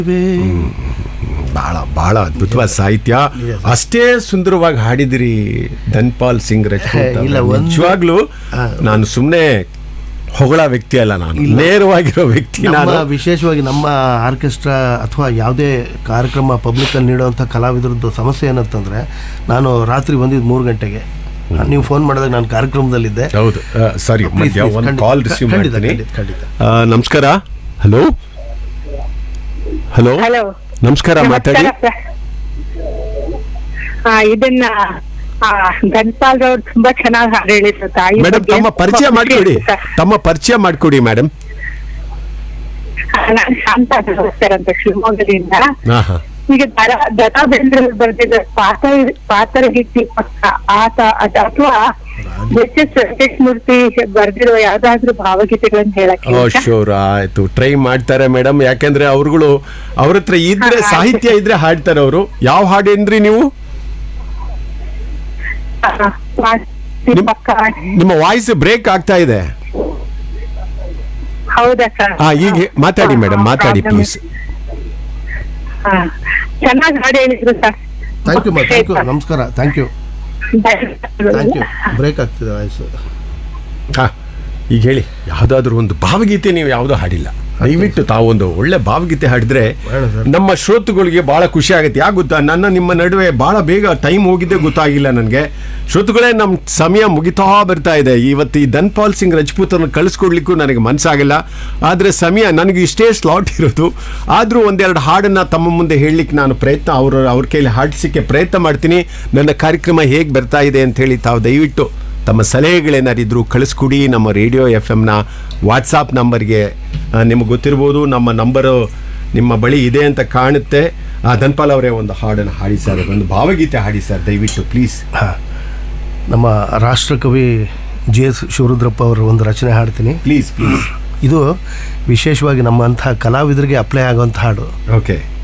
ಬಹಳ ಬಹಳ ಅದ್ಭುತವಾದ ಸಾಹಿತ್ಯ ನಿಜ. ಅಷ್ಟೇ ಸುಂದರವಾಗಿ ಹಾಡಿದಿರಿ ಧನ್ಪಾಲ್ ಸಿಂಗ್ ರಜಪೂತ್ ಇಲ್ಲ, ಅವ್ರು. ಒಂದು- ನಿಜವಾಗ್ಲೂ ಆ. ನಾನು ಸುಮ್ಮನೆ ಹೊಗಳ ವ್ಯಕ್ತಿ ಅಲ್ಲ ನಾನು ನೇರವಾಗಿರೋ ವ್ಯಕ್ತಿ ನಮ್ಮ ನಾನು ವಿಶೇಷವಾಗಿ ನಮ್ಮ ಆರ್ಕೆಸ್ಟ್ರಾ ಅಥವಾ ಯಾವುದೇ ಕಾರ್ಯಕ್ರಮ ಪಬ್ಲಿಕಲ್ಲಿ ನೀಡುವಂಥ ಕಲಾವಿದರದ್ದು ಸಮಸ್ಯೆ ಏನಂತಂದರೆ ನಾನು ರಾತ್ರಿ ಬಂದಿದ್ದು ಮೂರು ಗಂಟೆಗೆ ನೀವು ಫೋನ್ ಮಾಡಿದಾಗ ನಾನು ಕಾರ್ಯಕ್ರಮದಲ್ಲಿದ್ದೆ ಹೌದು ಸಾರಿ Please, ಮಧ್ಯ please, ಒಂದು ಖಂಡಿತ, ಕಾಲ್ ರಿಸೀವ್ ಖಂಡಿತ, ಮಾಡ್ತೀನಿ ಖಂಡಿತ, ಖಂಡಿತ. ಆ, ನಮಸ್ಕಾರ ಹಲೋ ಹಲೋ ಹಲೋ ನಮಸ್ಕಾರ ಮಾತಾಡಿ ನಮಸ್ಕಾರ ಸರ್. ಆ, ಇದನ್ನ ಆ, ಧನ್ಪಾಲ್ ಅವ್ರು ತುಂಬಾ ಚೆನ್ನಾಗಿ ಹಾಡು ಹೇಳಿದ್ರು ತಾಯಿ ಮೇಡಮ್ ಬಗ್ಗೆ ತಮ್ಮ ತುಂಬಾ ಪರಿಚಯ ಖುಷಿ ಮಾಡ್ಕೊಡಿ ಆಯ್ತು ಸರ್. ತಮ್ಮ ಪರಿಚಯ ಮಾಡ್ಕೊಡಿ ಮೇಡಮ್ ಆ, ನಾನು ಶಾಂತ ಸರ್ ಅಂತ ಶಿವಮೊಗ್ಗದಿಂದ ಹಾ ಹಾ ಈಗ ದರ ದರಾ ಬೇಂದ್ರೆ ಬರ್ದಿದ್ದ ಪಾತ್ರ ಪಾತ್ರಗಿತ್ತಿ ಪಕ್ಕ ಆತ ಅದ್ ಅಥವಾ ಎಚ್ ಎಸ್ ವೆಂಕಟೇಶ್ಮೂರ್ತಿ ಬರ್ದಿರೋ ಯಾವ್ದಾದ್ರು ಭಾವಗೀತೆಗಳನ್ನ ಹೇಳಕ್ಕೆ ಓ ಉಂಟಾ? ಶೋರ್ ಆಯ್ತು ಟ್ರೈ ಮಾಡ್ತಾರೆ ಮೇಡಮ್ ಯಾಕೆಂದ್ರೆ ಅವ್ರುಗಳು ಅವ್ರ ಹತ್ರ ಇದ್ರೆ ಹಾ, ಆಯ್ತು. ಸಾಹಿತ್ಯ ಇದ್ರೆ ಹಾಡ್ತಾರೆ ಅವರು ಯಾವ ಹಾಡೇನ್ರಿ ನೀವು ಆ, ಪಾತ್ರಗಿತ್ತಿ ನಿಮ್- ಪಕ್ಕ ನಿಮ್ಮ ವಾಯ್ಸ್ ಬ್ರೇಕ್ ಆಗ್ತಾ ಇದೆ ಹೌದಾ ಸರ್ ಹಾ ಈಗ ಮಾತಾಡಿ ಮೇಡಮ್ ಮಾತಾಡಿ Problem ಪ್ಲೀಸ್ ಹಾ ಚೆನ್ನಾಗಿ ಹಾಡು ಹೇಳಿದ್ರು ಸರ್ ಥ್ಯಾಂಕ್ ಯು ಮಾ ಥ್ಯಾಂಕ್ ಯು ನಮಸ್ಕಾರ ಥ್ಯಾಂಕ್ ಯು ಥ್ಯಾಂಕ್ ಯು ಧನ್ಯವಾದಗಳು. ಬ್ರೇಕ್ ಆಗ್ತಿದೆ ವಾಯ್ಸು ಹಾ ಈಗ ಹೇಳಿ ಯಾವುದಾದ್ರೂ ಒಂದು ಭಾವಗೀತೆ ನೀವು ಯಾವುದೋ ಹಾಡಿಲ್ಲ ದಯವಿಟ್ಟು ತಾವೊಂದು ಒಳ್ಳೆ ಭಾವಗೀತೆ ಹಾಡಿದ್ರೆ ಬೇಡ ಸರ್. ನಮ್ಮ ಶ್ರೋತೃಗಳಿಗೆ ಬಹಳ ಖುಷಿ ಆಗುತ್ತೆ ಯಾಕೆ ಗೊತ್ತಾ ನನ್ನ ನಿಮ್ಮ ನಡುವೆ ಬಹಳ ಬೇಗ ಟೈಮ್ ಹೋಗಿದ್ದೆ ಗೊತ್ತಾಗಿಲ್ಲ ನನಗೆ ಶ್ರೋತೃಗಳೇ ನಮ್ಮ ಸಮಯ ಮುಗಿತಾ ಬರ್ತಾ ಇದೆ ಇವತ್ತು ಈ ಧನ್ಪಾಲ್ ಸಿಂಗ್ ರಜಪೂತನ್ನು ಕಳಿಸ್ಕೊಡ್ಲಿಕ್ಕೂ ನನಗೆ ಮನಸ್ಸಾಗಿಲ್ಲ ಆದರೆ ಸಮಯ ನನಗೆ ಇಷ್ಟೇ ಸ್ಲಾಟ್ ಇರೋದು ಆದರೂ ಒಂದೆರಡು ಹಾಡನ್ನು ತಮ್ಮ ಮುಂದೆ ಹೇಳಲಿಕ್ಕೆ ನಾನು ಪ್ರಯತ್ನ ಅವ್ರ ಅವ್ರ ಕೈಲಿ ಹಾಡಿಸಲಿಕ್ಕೆ ಪ್ರಯತ್ನ ಮಾಡ್ತೀನಿ ನನ್ನ ಕಾರ್ಯಕ್ರಮ ಹೇಗೆ ಬರ್ತಾ ಇದೆ ಅಂತ ಹೇಳಿ ತಾವು ದಯವಿಟ್ಟು ತಮ್ಮ ಸಲಹೆಗಳೇನಾರಿದ್ರು ಕಳಿಸ್ಕೊಡಿ ನಮ್ಮ ರೇಡಿಯೋ ಎಫ್ ಎಮ್ನ ವಾಟ್ಸಾಪ್ ನಂಬರ್ಗೆ ನಿಮಗೆ ಗೊತ್ತಿರ್ಬೋದು ನಮ್ಮ ನಂಬರು ನಿಮ್ಮ ಬಳಿ ಇದೆ ಅಂತ ಕಾಣುತ್ತೆ ಆ ಧನ್ಪಾಲ್ ಅವರೇ ಒಂದು ಹಾಡನ್ನು ಹಾಡಿ ಸರ್ ಒಂದು ಭಾವಗೀತೆ ಹಾಡಿ ಸರ್ ದಯವಿಟ್ಟು ಪ್ಲೀಸ್ ನಮ್ಮ ರಾಷ್ಟ್ರಕವಿ ಜಿ ಎಸ್ ಶಿವರುದ್ರಪ್ಪ ಅವರ ಒಂದು ರಚನೆ ಹಾಡ್ತೀನಿ ಪ್ಲೀಸ್ ಪ್ಲೀಸ್ ಇದು ವಿಶೇಷವಾಗಿ ನಮ್ಮಂಥ ಕಲಾವಿದರಿಗೆ ಅಪ್ಲೈ ಆಗುವಂಥ ಹಾಡು ಓಕೆ